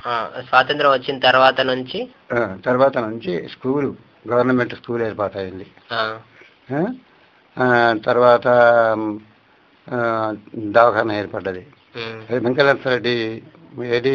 ఆ, స్వాతంత్రం వచ్చిన తర్వాత నుంచి ఆ, తర్వాత నుంచి స్కూలు గవర్నమెంట్ స్కూల్ ఏర్పాటైంది ఆ, ఆ? ఆ, తర్వాత ఆ, దవాఖాన ఏర్పడ్డది ఉమ్, అది వెంకటరెడ్డి ఏది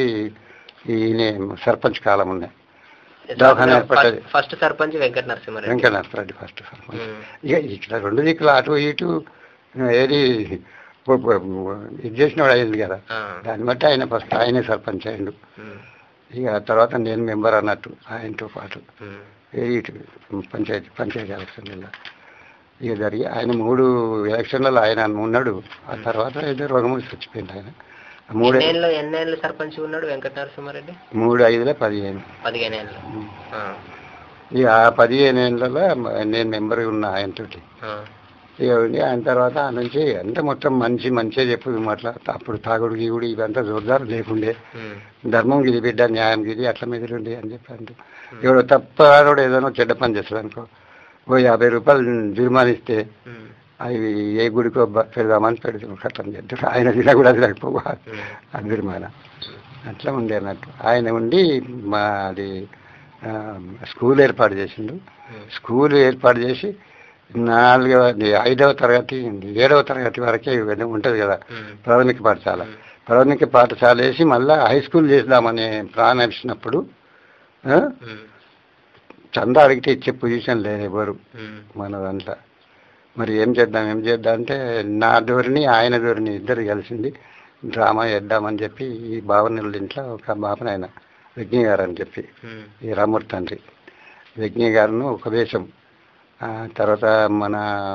ఈయన సర్పంచ్ కాలం ఉన్నాయి దవాఖాన ఏర్పడ్డది first- first sarpanch Venkata Narasimha Reddy Venkata Reddy first sarpanch ఉమ్, ఇక ఇక్కడ రెండు దిక్కులు అటు ఇటు ఏది ప- ప- ఇది చేసినవాడు అయింది కదా ఆ, దాన్ని బట్టి ఆయన ఫస్ట్ ఆయనే సర్పంచ్ అయ్యిండు ఉమ్, ఇక తర్వాత నేను మెంబర్ అన్నట్టు ఆయనతో పాటు ఉమ్, ఏది ఇటు పంచాయతీ పంచాయతీ ఎలక్షన్లలో ఇక జరిగి ఆయన మూడు ఎలక్షన్లలో ఆయన ఉన్నాడు ఆ తర్వాత ఏదో రోగం వచ్చి చచ్చిపోయింది ఆయన ఆ మూడు ఎన్నేళ్ళు ఎన్నేళ్ళు సర్పంచ్ ఉన్నాడు వెంకట నరసింహారెడ్డి మూడు ఐదులో పదిహేను పదిహేను ఏళ్ళు ఆ, ఇక ఆ పదిహేను ఏళ్ళలో నేను మెంబర్ ఉన్నా ఆయనతోటి ఆ, ఇక ఉండి ఆయన తర్వాత ఆ నుంచి అంతా మొత్తం మంచి మంచిగా చెప్పు అట్లా అప్పుడు తాగుడు గీగుడు ఇవంతా జోర్దారు లేకుండే ఉమ్, ధర్మం గిది బిడ్డ న్యాయం గిది అట్లా మెదిలుండి అని చెప్పి అంటూ ఇప్పుడు తప్పవాడు ఏదైనా చెడ్డ పని చేస్తాడు అనుకో ఓ యాభై రూపాయలు జుర్మానిస్తే ఉమ్, అవి ఏ గుడికో బ- పెడదామని పెడతాం కట్టం చేద్దాం ఆయన తిన కూడా తినకపోవా ఉమ్, ఆ జుర్మాన అట్లా ఉండే అన్నట్టు ఆయన ఉండి మా అది ఆ, స్కూల్ ఏర్పాటు చేసిండు ఉమ్, స్కూల్ ఏర్పాటు చేసి నాలుగవ ఐదవ తరగతి ఏడవ తరగతి వరకే ఇవన్నీ ఉంటుంది కదా ఉమ్, ప్రాథమిక పాఠశాల ప్రాథమిక పాఠశాల వేసి మళ్ళీ హై స్కూల్ చేద్దామనే ప్లాన్ వచ్చినప్పుడు ఆ, ఉమ్, చందా అడిగితే ఇచ్చే పొజిషన్ లేదు ఎవరు ఉమ్, మన దాంట్లో మరి ఏం చేద్దాం ఏం చేద్దాం అంటే నా ధోరణి ఆయన ధోరణి ఇద్దరు కలిసింది డ్రామా వేద్దామని చెప్పి ఈ భావనల ఇంట్లో ఒక బాపన ఆయన యజ్ఞ గారు అని చెప్పి ఉమ్, ఈ రామూర్తి తండ్రి యజ్ఞ గారును ఒక వేషం ఆ, తర్వాత మన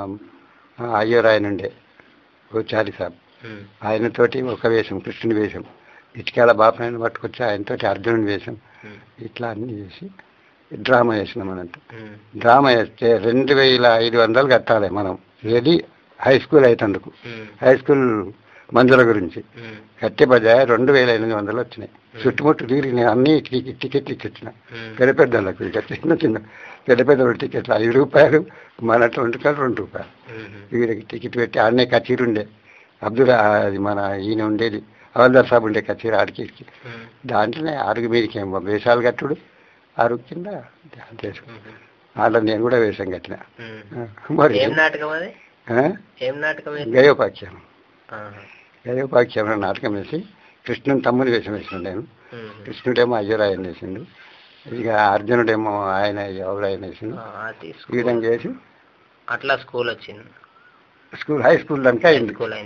అయ్యర్ ఆయన ఉండే గోచారి సాబ్ ఉమ్, ఆయనతోటి ఒక వేషం కృష్ణుని వేషం ఇటుకాల బాపనాయన పట్టుకొచ్చి ఆయనతోటి అర్జునుని వేషం ఉమ్, ఇట్లా అన్ని చేసి డ్రామా వేసినాం అన్నట్టు ఉమ్, డ్రామా వేస్తే రెండు వేల ఐదు వందలు కట్టాలి మనం ఏది హై స్కూల్ అయితందుకు ఉమ్, హై స్కూల్ మంజుల గురించి ఉమ్, కట్టే బజాయ రెండు వేల ఎనిమిది వందలు వచ్చినాయి చుట్టుముట్టు తిరిగినాయి అన్ని టికెట్ టికెట్లు ఇచ్చిన ఉమ్, పెద్ద పెద్దలకు ఇక చిన్న చిన్న పెద్ద పెద్ద టికెట్లు ఐదు రూపాయలు మన ట్వంటీ రూపాయలు రెండు రూపాయలు ఉమ్, వీరికి టికెట్ పెట్టి ఆడనే కచీరు ఉండే అబ్దుల్ అది మన ఈయన ఉండేది హవల్దార్ సాబ్ ఉండే కచీరు ఆడికి ఈడికి. ఉమ్, దాంట్లోనే అరుగు మీదకి ఏమో వేషాలు కట్టుడు అరుగు కింద ధ్యానం చేసుడు ఉమ్, అట్లా నేను కూడా వేషం కట్టిన ఉమ్. ఆ, మరి ఏం నాటకం అది ఆ? ఏం నాటకం ఇది గయోపాఖ్యానం ఆహా. గయోపాఖ్యానం అనే నాటకం వేసి కృష్ణుని తమ్ముని వేషం వేసిన నేను ఉమ్, కృష్ణుడేమో అయ్యరాయన వేసిండు ఇక అర్జునుడేమో ఆయన ఎవరు ఆయన వేసిండు ఆ, అది ఈ స్కూల్ విధంగా వేసి అట్లా స్కూల్ వచ్చింది స్కూల్ హై స్కూల్ దానికి అయింది స్కూల్ అయింది